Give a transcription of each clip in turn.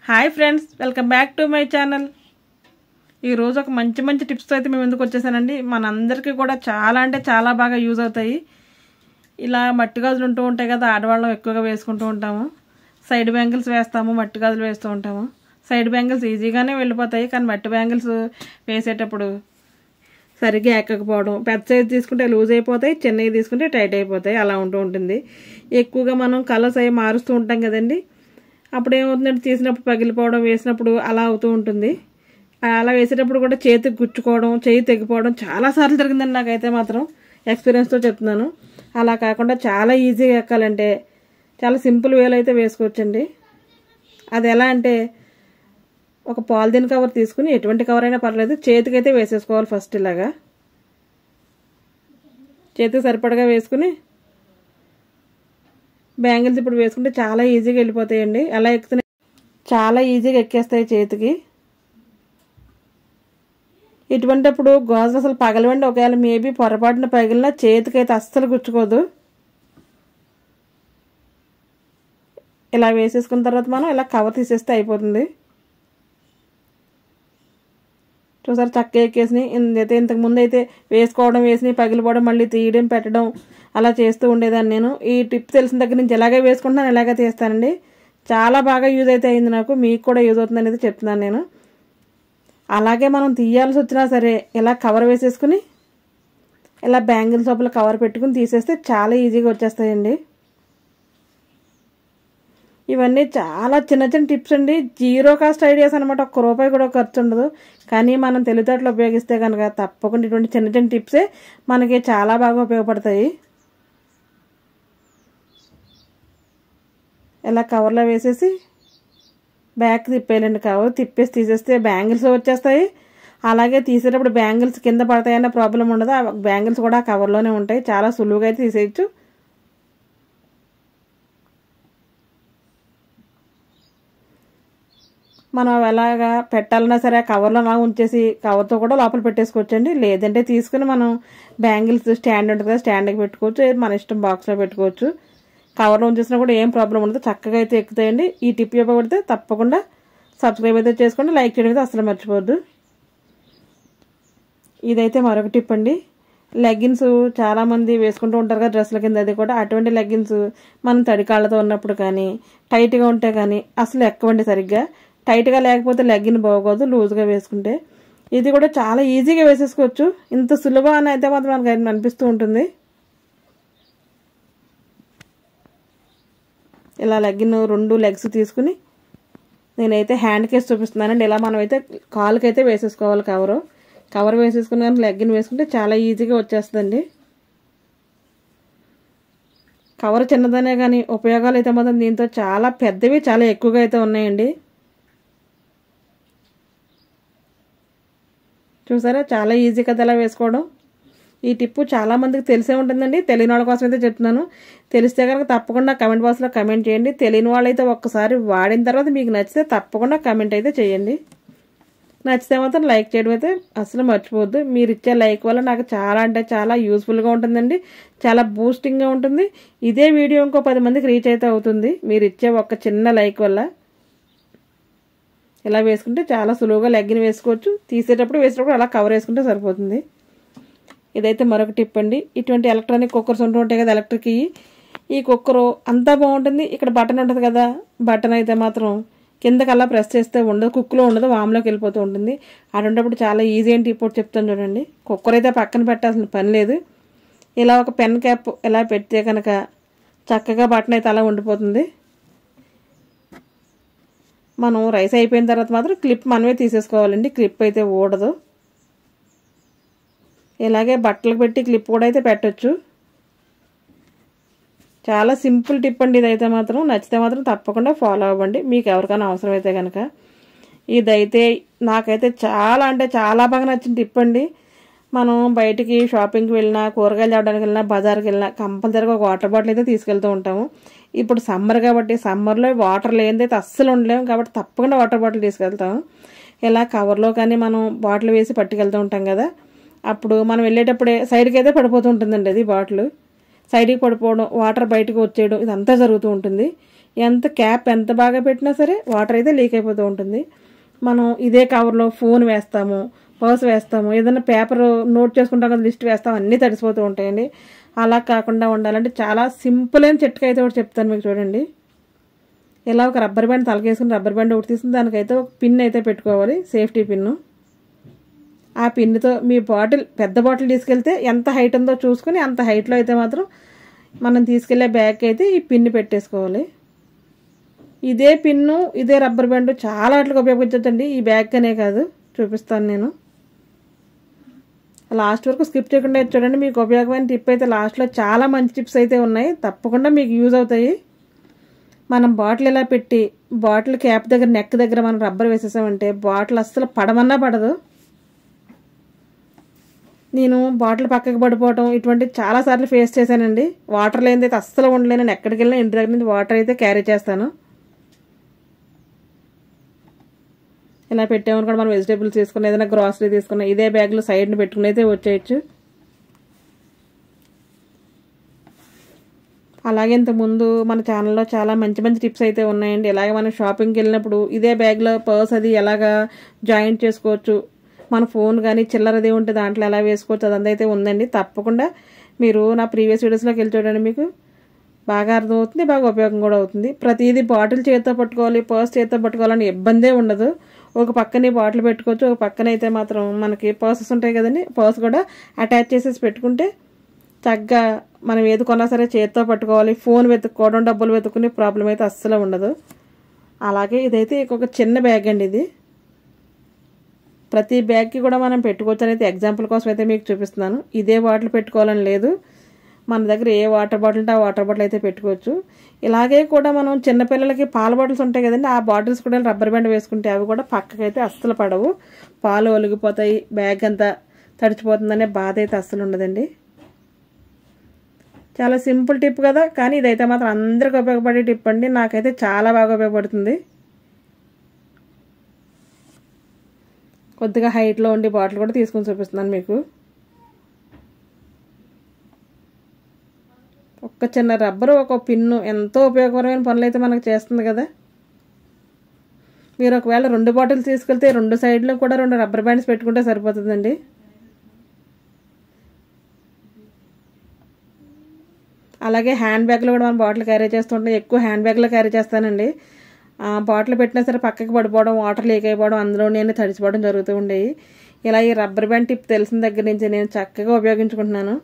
hi friends welcome back to my channel ఈరోజు ఒక మంచి మంచి టిప్స్తో అయితే మేము ఎందుకు వచ్చేసానండి మనందరికీ కూడా చాలా అంటే చాలా బాగా యూజ్ అవుతాయి ఇలా మట్టి గాజులు ఉంటూ ఉంటాయి కదా ఆడవాళ్ళం ఎక్కువగా వేసుకుంటూ ఉంటాము సైడ్ బ్యాంగిల్స్ వేస్తాము మట్టి గాజులు వేస్తూ ఉంటాము సైడ్ బ్యాంగిల్స్ ఈజీగానే వెళ్ళిపోతాయి కానీ మట్టి బ్యాంగిల్స్ వేసేటప్పుడు సరిగ్గా ఎక్కకపోవడం పెద్ద సైజ్ తీసుకుంటే లూజ్ అయిపోతాయి చిన్నవి తీసుకుంటే టైట్ అయిపోతాయి అలా ఉంటూ ఉంటుంది ఎక్కువగా మనం కలర్స్ అవి మారుస్తూ ఉంటాం కదండి అప్పుడు ఏమవుతుందంటే తీసినప్పుడు పగిలిపోవడం వేసినప్పుడు అలా అవుతూ ఉంటుంది అలా వేసేటప్పుడు కూడా చేతికి గుచ్చుకోవడం చేయి తెగిపోవడం చాలాసార్లు జరిగిందండి నాకైతే మాత్రం ఎక్స్పీరియన్స్తో చెప్తున్నాను అలా కాకుండా చాలా ఈజీగా ఎక్కాలంటే చాలా సింపుల్ వేలో అయితే వేసుకోవచ్చండి అది ఎలా అంటే ఒక పాలిథిన్ కవర్ తీసుకుని ఎటువంటి కవర్ అయినా పర్లేదు చేతికైతే వేసేసుకోవాలి ఫస్ట్ ఇలాగా చేతికి సరిపడగా వేసుకుని బ్యాంగిల్స్ ఇప్పుడు వేసుకుంటే చాలా ఈజీగా వెళ్ళిపోతాయండి అలా ఎక్కుతున్నాయి చాలా ఈజీగా ఎక్కేస్తాయి చేతికి ఇటువంటిప్పుడు గాజులు అసలు పగలవండి ఒకవేళ మేబీ పొరపాటున పగిలినా చేతికైతే అస్సలు గుచ్చుకోదు ఇలా వేసేసుకున్న తర్వాత మనం ఇలా కవర్ తీసేస్తే అయిపోతుంది చూసారు చక్క ఎక్కేసి అయితే ఇంతకు ముందు అయితే వేసుకోవడం వేసి పగిలిపోవడం మళ్ళీ తీయడం పెట్టడం అలా చేస్తూ ఉండేదాన్ని నేను ఈ టిప్ తెలిసిన దగ్గర నుంచి ఎలాగే వేసుకుంటున్నాను ఎలాగే తీస్తానండి చాలా బాగా యూజ్ అయితే అయింది నాకు మీకు కూడా యూజ్ అవుతుంది అనేది చెప్తున్నాను నేను అలాగే మనం తీయాల్సి వచ్చినా సరే ఇలా కవర్ వేసేసుకుని ఇలా బ్యాంగిల్ సోపులు కవర్ పెట్టుకుని తీసేస్తే చాలా ఈజీగా వచ్చేస్తాయండి ఇవన్నీ చాలా చిన్న చిన్న టిప్స్ అండి జీరో కాస్ట్ ఐడియాస్ అనమాట ఒక్క రూపాయి కూడా ఖర్చు ఉండదు కానీ మనం తెలివితేటలు ఉపయోగిస్తే కనుక తప్పకుండా ఇటువంటి చిన్న చిన్న టిప్సే మనకి చాలా బాగా ఉపయోగపడతాయి ఇలా కవర్లో వేసేసి బ్యాక్ తిప్పేయాలండి కవర్ తిప్పేసి తీసేస్తే బ్యాంగిల్స్ వచ్చేస్తాయి అలాగే తీసేటప్పుడు బ్యాంగిల్స్ కింద పడతాయన్న ప్రాబ్లం ఉండదు ఆ బ్యాంగిల్స్ కూడా కవర్లోనే ఉంటాయి చాలా సులువుగా అయితే తీసేయచ్చు మనం ఎలాగా పెట్టాలన్నా సరే కవర్లో అలా ఉంచేసి కవర్తో కూడా లోపల పెట్టేసుకోవచ్చండి లేదంటే తీసుకుని మనం బ్యాంగిల్స్ స్టాండ్ ఉంటుంది కదా స్టాండ్కి పెట్టుకోవచ్చు మన ఇష్టం బాక్స్లో పెట్టుకోవచ్చు కవర్లో ఉంచేసినా కూడా ఏం ప్రాబ్లం ఉండదు చక్కగా అయితే ఎక్కుతాయండి ఈ టిప్ ఉపయోగపడితే తప్పకుండా సబ్స్క్రైబ్ అయితే చేసుకోండి లైక్ చేయడం అయితే అసలు మర్చిపోవద్దు ఇదైతే మరొక టిప్ అండి లెగ్గిన్స్ చాలామంది వేసుకుంటూ ఉంటారు కదా డ్రెస్ల కింద అది కూడా అటువంటి లెగ్గిన్స్ మనం తడికాళ్ళతో ఉన్నప్పుడు కానీ టైట్గా ఉంటే కానీ అసలు ఎక్కవండి సరిగ్గా టైట్గా లేకపోతే లెగ్గిన్ బాగోదు లూజ్గా వేసుకుంటే ఇది కూడా చాలా ఈజీగా వేసేసుకోవచ్చు ఇంత సులభం అని అయితే మాత్రం మనకు అనిపిస్తూ ఉంటుంది ఇలా లెగ్గిన్ రెండు లెగ్స్ తీసుకుని నేనైతే హ్యాండ్ కేసు చూపిస్తున్నానండి ఇలా మనం అయితే కాలుకైతే వేసేసుకోవాలి కవరు కవర్ వేసేసుకుని కానీ లెగ్గిన్ వేసుకుంటే చాలా ఈజీగా వచ్చేస్తుందండి కవర్ చిన్నదనే కానీ ఉపయోగాలు అయితే మాత్రం దీంతో చాలా పెద్దవి చాలా ఎక్కువగా అయితే ఉన్నాయండి చూసారా చాలా ఈజీ కదా అలా వేసుకోవడం ఈ టిప్పు చాలా మందికి తెలిసే ఉంటుందండి తెలియని వాళ్ళ కోసం అయితే చెప్తున్నాను తెలిస్తే కనుక తప్పకుండా కమెంట్ బాక్స్లో కమెంట్ చేయండి తెలియని వాళ్ళైతే ఒక్కసారి వాడిన తర్వాత మీకు నచ్చితే తప్పకుండా కమెంట్ అయితే చేయండి నచ్చితే మాత్రం లైక్ చేయడం అయితే అసలు మర్చిపోవద్దు మీరు ఇచ్చే లైక్ వల్ల నాకు చాలా అంటే చాలా యూస్ఫుల్గా ఉంటుందండి చాలా బూస్టింగ్గా ఉంటుంది ఇదే వీడియో ఇంకో పది మందికి రీచ్ అయితే అవుతుంది మీరు ఇచ్చే ఒక చిన్న లైక్ వల్ల ఇలా వేసుకుంటే చాలా సులువుగా లెగ్గిన వేసుకోవచ్చు తీసేటప్పుడు వేసేటప్పుడు అలా కవర్ వేసుకుంటే సరిపోతుంది ఇదైతే మరొక టిప్ అండి ఇటువంటి ఎలక్ట్రానిక్ కుక్కర్స్ ఉంటూ ఉంటాయి కదా ఎలక్ట్రిక్ ఈ కుక్కరు అంతా బాగుంటుంది ఇక్కడ బటన్ ఉంటుంది కదా బటన్ అయితే మాత్రం కిందకి అలా ప్రెస్ చేస్తే ఉండదు కుక్కులో ఉండదు వామ్లోకి వెళ్ళిపోతూ ఉంటుంది అటువంటిప్పుడు చాలా ఈజీ అని టిప్ చెప్తాను చూడండి కుక్కర్ అయితే పక్కన పెట్టాల్సిన పని లేదు ఇలా ఒక పెన్ క్యాప్ ఇలా పెడితే కనుక చక్కగా బటన్ అయితే అలా ఉండిపోతుంది మనం రైస్ అయిపోయిన తర్వాత మాత్రం క్లిప్ మనమే తీసేసుకోవాలండి క్లిప్ అయితే ఊడదు ఇలాగే బట్టలకు పెట్టి క్లిప్ కూడా అయితే పెట్టచ్చు చాలా సింపుల్ టిప్ అండి ఇదైతే మాత్రం నచ్చితే మాత్రం తప్పకుండా ఫాలో అవ్వండి మీకు ఎవరికైనా అవసరమైతే కనుక ఇదైతే నాకైతే చాలా అంటే చాలా బాగా నచ్చిన టిప్ అండి మనం బయటికి షాపింగ్కి వెళ్ళినా కూరగాయలు తేవడానికి వెళ్ళినా బజార్కి వెళ్ళినా కంపల్సరీగా ఒక వాటర్ బాటిల్ అయితే తీసుకెళ్తూ ఉంటాము ఇప్పుడు సమ్మర్ కాబట్టి సమ్మర్లో వాటర్ లేనిదైతే అస్సలు ఉండలేము కాబట్టి తప్పకుండా వాటర్ బాటిల్ తీసుకెళ్తాము ఇలా కవర్లో కానీ మనం బాటిల్ వేసి పట్టుకెళ్తూ ఉంటాం కదా అప్పుడు మనం వెళ్ళేటప్పుడే సైడ్కి అయితే పడిపోతూ ఉంటుందండి అది బాటిల్ సైడ్కి పడిపోవడం వాటర్ బయటకు వచ్చేయడం ఇదంతా జరుగుతూ ఉంటుంది ఎంత క్యాప్ ఎంత బాగా పెట్టినా సరే వాటర్ అయితే లీక్ అయిపోతూ ఉంటుంది మనం ఇదే కవర్లో ఫోన్ వేస్తాము పర్స్ వేస్తాము ఏదైనా పేపర్ నోట్ చేసుకుంటాం కదా లిస్ట్ వేస్తాం అన్నీ తడిసిపోతూ ఉంటాయండి అలా కాకుండా ఉండాలంటే చాలా సింపుల్ అయిన చిట్కా అయితే ఒకటి చెప్తాను మీకు చూడండి ఇలా ఒక రబ్బర్ బ్యాండ్ తలకేసుకుని రబ్బర్ బ్యాండ్ ఒకటి తీసుకుని దానికైతే ఒక పిన్ అయితే పెట్టుకోవాలి సేఫ్టీ పిన్ను ఆ పిన్నుతో మీ బాటిల్ పెద్ద బాటిల్ తీసుకెళ్తే ఎంత హైట్ ఉందో చూసుకుని అంత హైట్లో అయితే మాత్రం మనం తీసుకెళ్లే బ్యాగ్ అయితే ఈ పిన్ పెట్టేసుకోవాలి ఇదే పిన్ను ఇదే రబ్బర్ బ్యాండ్ చాలా వాటికి ఉపయోగించండి ఈ బ్యాగ్ అనే కాదు చూపిస్తాను నేను లాస్ట్ వరకు స్కిప్ చేయకుండా చూడండి మీకు ఉపయోగమైన టిప్ అయితే లాస్ట్లో చాలా మంచి టిప్స్ అయితే ఉన్నాయి తప్పకుండా మీకు యూజ్ అవుతాయి మనం బాటిల్ ఇలా పెట్టి బాటిల్ క్యాప్ దగ్గర నెక్ దగ్గర మనం రబ్బర్ వేసేసామంటే బాటిల్ అస్సలు పడమన్నా పడదు నేను బాటిల్ పక్కకి పడిపోవటం ఇటువంటి చాలాసార్లు ఫేస్ చేశానండి వాటర్ లేనిది అయితే అస్సలు ఉండలేను నేను ఎక్కడికి వెళ్ళినా ఇంటి దగ్గర నుంచి వాటర్ అయితే క్యారీ చేస్తాను ఇలా పెట్టామని కూడా మనం వెజిటేబుల్స్ తీసుకున్న ఏదైనా గ్రాసరీ తీసుకున్న ఇదే బ్యాగ్లో సైడ్ని పెట్టుకుని అయితే వచ్చేయచ్చు అలాగే ఇంతకుముందు మన ఛానల్లో చాలా మంచి మంచి టిప్స్ అయితే ఉన్నాయండి ఇలాగే మనం షాపింగ్కి వెళ్ళినప్పుడు ఇదే బ్యాగ్లో పర్స్ అది ఎలాగా జాయింట్ చేసుకోవచ్చు మన ఫోన్ కానీ చిల్లరది ఉంటే దాంట్లో ఎలా వేసుకోవచ్చు అదంతా అయితే ఉందండి తప్పకుండా మీరు నా ప్రీవియస్ వీడియోస్లోకి వెళ్ళి చూడండి మీకు బాగా అర్థమవుతుంది బాగా ఉపయోగం కూడా అవుతుంది ప్రతిదీ బాటిల్ చేతితో పట్టుకోవాలి పర్స్ చేతితో పట్టుకోవాలని ఇబ్బందే ఉండదు ఒక పక్కనే బాటిల్ పెట్టుకోవచ్చు ఒక పక్కన అయితే మాత్రం మనకి పర్సెస్ ఉంటాయి కదండి పర్స్ కూడా అటాచ్ చేసేసి పెట్టుకుంటే చక్కగా మనం ఏది కొన్నా సరే చేతితో పట్టుకోవాలి ఫోన్ వెతుక్కోవడం డబ్బులు వెతుక్కునే ప్రాబ్లం అయితే అస్సలు ఉండదు అలాగే ఇదైతే ఒక చిన్న బ్యాగ్ అండి ఇది ప్రతి బ్యాగ్కి కూడా మనం పెట్టుకోవచ్చు అనేది ఎగ్జాంపుల్ కోసం అయితే మీకు చూపిస్తున్నాను ఇదే బాటిల్ పెట్టుకోవాలని లేదు మన దగ్గర ఏ వాటర్ బాటిల్ ఉంటే ఆ వాటర్ బాటిల్ అయితే పెట్టుకోవచ్చు ఇలాగే కూడా మనం చిన్నపిల్లలకి పాల బాటిల్స్ ఉంటాయి కదండి ఆ బాటిల్స్ కూడా రబ్బర్ బ్యాండ్ వేసుకుంటే అవి కూడా పక్కకైతే అస్సలు పడవు పాలు ఒలిగిపోతాయి బ్యాగ్ అంతా తడిచిపోతుందనే బాధ అయితే అస్సలు ఉండదండి చాలా సింపుల్ టిప్ కదా కానీ ఇదైతే మాత్రం అందరికి ఉపయోగపడే టిప్ అండి నాకైతే చాలా బాగా ఉపయోగపడుతుంది కొద్దిగా హైట్లో ఉండి బాటిల్ కూడా తీసుకొని చూపిస్తున్నాను మీకు ఒక్క చిన్న రబ్బరు ఒక పిన్ను ఎంతో ఉపయోగకరమైన పనులు అయితే మనకు చేస్తుంది కదా మీరు ఒకవేళ రెండు బాటిల్స్ తీసుకెళ్తే రెండు సైడ్లో కూడా రెండు రబ్బర్ బ్యాండ్స్ పెట్టుకుంటే సరిపోతుందండి అలాగే హ్యాండ్ బ్యాగ్లో కూడా మనం బాటిల్ క్యారీ చేస్తుంటే ఎక్కువ హ్యాండ్ బ్యాగ్లో క్యారీ చేస్తానండి బాటిల్ పెట్టినా సరే పక్కకి పడిపోవడం వాటర్ లీక్ అయిపోవడం అందులో నేను తడిచిపోవడం జరుగుతూ ఉండేవి ఇలా ఈ రబ్బర్ బ్యాండ్ టిప్ తెలిసిన దగ్గర నుంచి నేను చక్కగా ఉపయోగించుకుంటున్నాను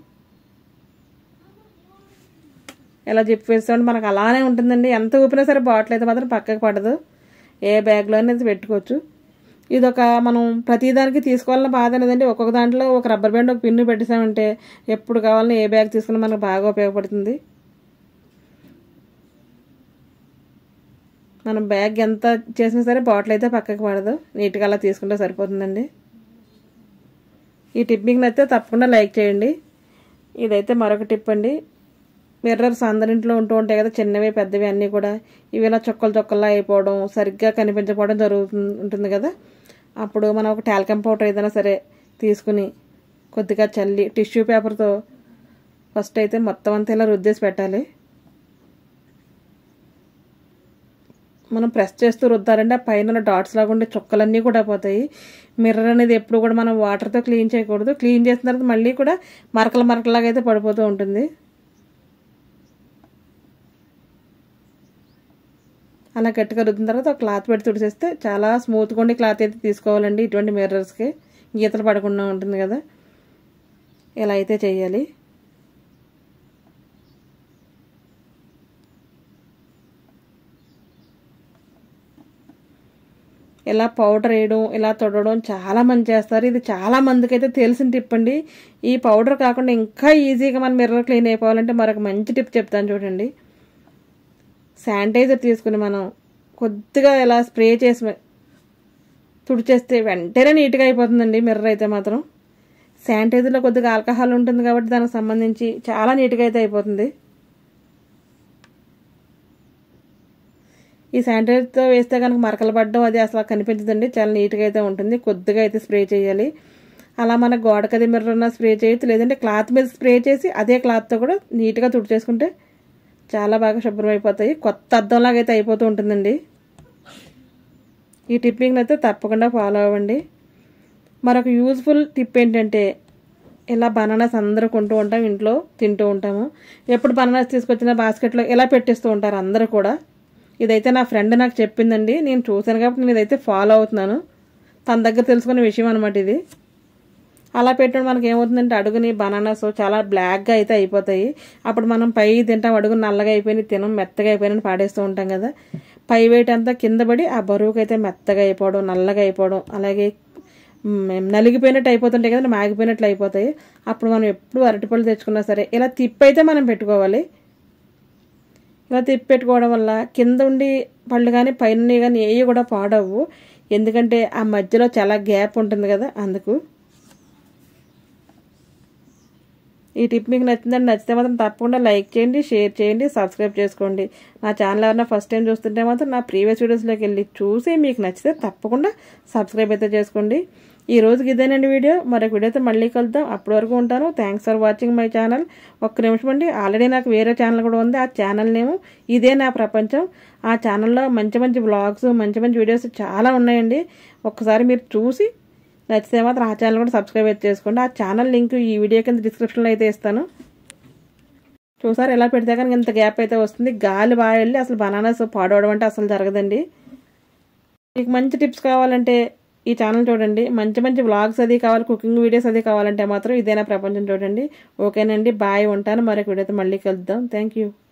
ఇలా జిప్ వేస్తుంటే మనకు అలానే ఉంటుందండి ఎంత ఊపినా సరే బాటిల్ అయితే మాత్రం పక్కకి పడదు ఏ బ్యాగ్లో అనేది పెట్టుకోవచ్చు ఇది ఒక మనం ప్రతిదానికి తీసుకోవాలని బాధ అనేదండి ఒక్కొక్క దాంట్లో ఒక రబ్బర్ బ్యాండ్ ఒక పిన్ను పెట్టేసామంటే ఎప్పుడు కావాలని ఏ బ్యాగ్ తీసుకున్నా మనకు బాగా ఉపయోగపడుతుంది మనం బ్యాగ్ ఎంత చేసినా సరే బాటిల్ అయితే పక్కకి పడదు నీట్గా అలా తీసుకుంటే సరిపోతుందండి ఈ టిప్ మీకు నచ్చితే తప్పకుండా లైక్ చేయండి ఇదైతే మరొక టిప్ అండి మిర్రర్స్ అందరింట్లో ఉంటూ ఉంటాయి కదా చిన్నవి పెద్దవి అన్నీ కూడా ఇవి ఇలా చొక్కలు చొక్కల్లా అయిపోవడం సరిగ్గా కనిపించకపోవడం జరుగుతుంది ఉంటుంది కదా అప్పుడు మనం ఒక టాల్కమ్ పౌడర్ ఏదైనా సరే తీసుకుని కొద్దిగా చల్లి టిష్యూ పేపర్తో ఫస్ట్ అయితే మొత్తం అంతా ఇలా రుద్దేసి పెట్టాలి మనం ప్రెస్ చేస్తూ రుద్దారంటే ఆ పైన డాట్స్ లాగా ఉండే చుక్కలన్నీ కూడా పోతాయి మిర్రర్ అనేది ఎప్పుడు కూడా మనం వాటర్తో క్లీన్ చేయకూడదు క్లీన్ చేసిన తర్వాత మళ్ళీ కూడా మరకల మరకలాగా అయితే పడిపోతూ ఉంటుంది అలా గట్టిగా రుద్దిన తర్వాత ఒక క్లాత్ పెట్టి తుడిచేస్తే చాలా స్మూత్గా ఉండి క్లాత్ అయితే తీసుకోవాలండి ఇటువంటి మిర్రర్స్కి గీతలు పడకుండా ఉంటుంది కదా ఇలా అయితే చేయాలి ఇలా పౌడర్ వేయడం ఇలా తొడడం చాలా మంది చేస్తారు ఇది చాలా మందికి అయితే తెలిసిన టిప్ అండి ఈ పౌడర్ కాకుండా ఇంకా ఈజీగా మన మిర్రర్ క్లీన్ అయిపోవాలంటే మరొక మంచి టిప్ చెప్తాను చూడండి శానిటైజర్ తీసుకుని మనం కొద్దిగా ఇలా స్ప్రే చేసి తుడిచేస్తే వెంటనే నీట్గా అయిపోతుందండి మిర్రర్ అయితే మాత్రం శానిటైజర్లో కొద్దిగా ఆల్కహాల్ ఉంటుంది కాబట్టి దానికి సంబంధించి చాలా నీట్గా అయితే అయిపోతుంది ఈ శానిటైజర్తో వేస్తే కనుక మరకలు పడడం అది అసలు కనిపించదండి చాలా నీట్గా అయితే ఉంటుంది కొద్దిగా అయితే స్ప్రే చేయాలి అలా మన గోడకది మిర్రర్ ఉన్న స్ప్రే చేయొచ్చు లేదంటే క్లాత్ మీద స్ప్రే చేసి అదే క్లాత్తో కూడా నీట్గా తుడిచేసుకుంటే చాలా బాగా శుభ్రం అయిపోతాయి కొత్త అద్దంలాగా అయితే అయిపోతూ ఉంటుందండి ఈ టిప్పింగ్ అయితే తప్పకుండా ఫాలో అవ్వండి మరొక యూజ్ఫుల్ టిప్ ఏంటంటే ఇలా బనానాస్ అందరూ కొంటూ ఉంటాం ఇంట్లో తింటూ ఉంటాము ఎప్పుడు బనానాస్ తీసుకొచ్చిన బాస్కెట్లో ఇలా పెట్టేస్తూ ఉంటారు అందరూ కూడా ఇదైతే నా ఫ్రెండ్ నాకు చెప్పిందండి నేను చూశాను కాబట్టి నేను ఇదైతే ఫాలో అవుతున్నాను తన దగ్గర తెలుసుకునే విషయం అనమాట ఇది అలా పెట్టడం మనకి ఏమవుతుందంటే అడుగుని బనానాస్ చాలా బ్లాక్గా అయితే అయిపోతాయి అప్పుడు మనం పై తింటాం అడుగు నల్లగా అయిపోయి తినం మెత్తగా అయిపోయినని పాడేస్తూ ఉంటాం కదా పై వెయిట్ అంతా కింద పడి ఆ బరువుకి అయితే మెత్తగా అయిపోవడం నల్లగా అయిపోవడం అలాగే మ్, నలిగిపోయినట్టు అయిపోతుంటాయి కదా మాగిపోయినట్లు అయిపోతాయి అప్పుడు మనం ఎప్పుడు అరటిపళ్ళు తెచ్చుకున్నా సరే ఇలా తిప్పి అయితే మనం పెట్టుకోవాలి ఇలా తిప్పి పెట్టుకోవడం వల్ల కింద ఉండి పళ్ళు కానీ పైన కానీ ఏవి కూడా పాడవు ఎందుకంటే ఆ మధ్యలో చాలా గ్యాప్ ఉంటుంది కదా అందుకు ఈ టిప్ మీకు నచ్చిందండి నచ్చితే మాత్రం తప్పకుండా లైక్ చేయండి షేర్ చేయండి సబ్స్క్రైబ్ చేసుకోండి నా ఛానల్ ఎవరైనా ఫస్ట్ టైం చూస్తుంటే మాత్రం నా ప్రీవియస్ వీడియోస్లోకి వెళ్ళి చూసి మీకు నచ్చితే తప్పకుండా సబ్స్క్రైబ్ అయితే చేసుకోండి ఈ రోజుకి ఇదేనండి వీడియో మరొక వీడియోతో మళ్ళీ కలుద్దాం అప్పటి వరకు ఉంటాను thanks for watching my channel ఒక్క నిమిషం అండి ఆల్రెడీ నాకు వేరే ఛానల్ కూడా ఉంది ఆ ఛానల్ నేము ఇదే నా ప్రపంచం ఆ ఛానల్లో మంచి మంచి వ్లాగ్స్ మంచి మంచి వీడియోస్ చాలా ఉన్నాయండి ఒక్కసారి మీరు చూసి నచ్చితే మాత్రం ఆ ఛానల్ కూడా సబ్స్క్రైబ్ అయితే చేసుకోండి ఆ ఛానల్ లింక్ ఈ వీడియో కింద డిస్క్రిప్షన్లో అయితే ఇస్తాను చూసారు ఎలా పెడితే కానీ ఇంత గ్యాప్ అయితే వస్తుంది గాలి బాగా వెళ్ళి అసలు బనానాస్ పాడవడం అంటే అసలు జరగదండి మీకు మంచి టిప్స్ కావాలంటే ఈ ఛానల్ చూడండి మంచి మంచి వ్లాగ్స్ అది కావాలి కుకింగ్ వీడియోస్ అది కావాలంటే మాత్రం ఇదేనా ప్రపంచం చూడండి ఓకేనండి బాయ్ ఉంటాను మరొక వీడియోతో మళ్ళీ కలుద్దాం థ్యాంక్ యూ